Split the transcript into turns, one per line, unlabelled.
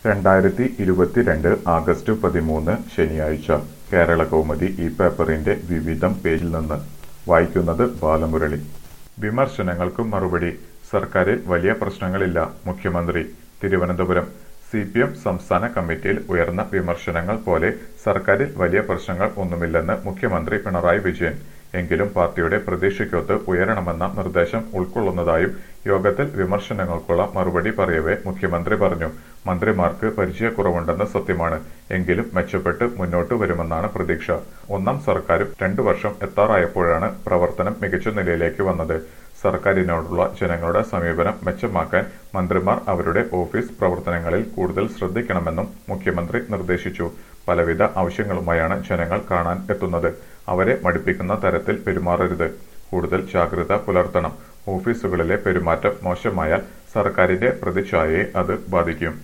രണ്ടായിരത്തി ഇരുപത്തിരണ്ട് ആഗസ്റ്റ് പതിമൂന്ന് ശനിയാഴ്ച കേരള കൗമുദി ഈ പേപ്പറിന്റെ വിവിധം പേജിൽ നിന്ന് വായിക്കുന്നത് ബാലമുരളി വിമർശനങ്ങൾക്ക് മറുപടി സർക്കാരിൽ വലിയ പ്രശ്നങ്ങളില്ല മുഖ്യമന്ത്രി തിരുവനന്തപുരം സി പി എം സംസ്ഥാന കമ്മിറ്റിയിൽ ഉയർന്ന വിമർശനങ്ങൾ പോലെ സർക്കാരിൽ വലിയ പ്രശ്നങ്ങൾ ഒന്നുമില്ലെന്ന് മുഖ്യമന്ത്രി പിണറായി വിജയൻ എങ്കിലും പാർട്ടിയുടെ പ്രതീക്ഷയ്ക്കൊത്ത് ഉയരണമെന്ന നിർദ്ദേശം ഉൾക്കൊള്ളുന്നതായും യോഗത്തിൽ വിമർശനങ്ങൾക്കുള്ള മറുപടി പറയവെ മുഖ്യമന്ത്രി പറഞ്ഞു മന്ത്രിമാർക്ക് പരിചയക്കുറവുണ്ടെന്ന് സത്യമാണ് എങ്കിലും മെച്ചപ്പെട്ട് മുന്നോട്ട് വരുമെന്നാണ് പ്രതീക്ഷ ഒന്നാം സർക്കാരും രണ്ടു വർഷം എത്താറായപ്പോഴാണ് പ്രവർത്തനം മികച്ച നിലയിലേക്ക് വന്നത് സർക്കാരിനോടുള്ള ജനങ്ങളുടെ സമീപനം മെച്ചമാക്കാൻ മന്ത്രിമാർ അവരുടെ ഓഫീസ് പ്രവർത്തനങ്ങളിൽ കൂടുതൽ ശ്രദ്ധിക്കണമെന്നും മുഖ്യമന്ത്രി നിർദ്ദേശിച്ചു പലവിധ ആവശ്യങ്ങളുമായാണ് ജനങ്ങൾ കാണാൻ എത്തുന്നത് അവരെ മടുപ്പിക്കുന്ന തരത്തിൽ പെരുമാറരുത് കൂടുതൽ ജാഗ്രത പുലർത്തണം ഓഫീസുകളിലെ പെരുമാറ്റം മോശമായാൽ സർക്കാരിന്റെ പ്രതിച്ഛായയെ അത് ബാധിക്കും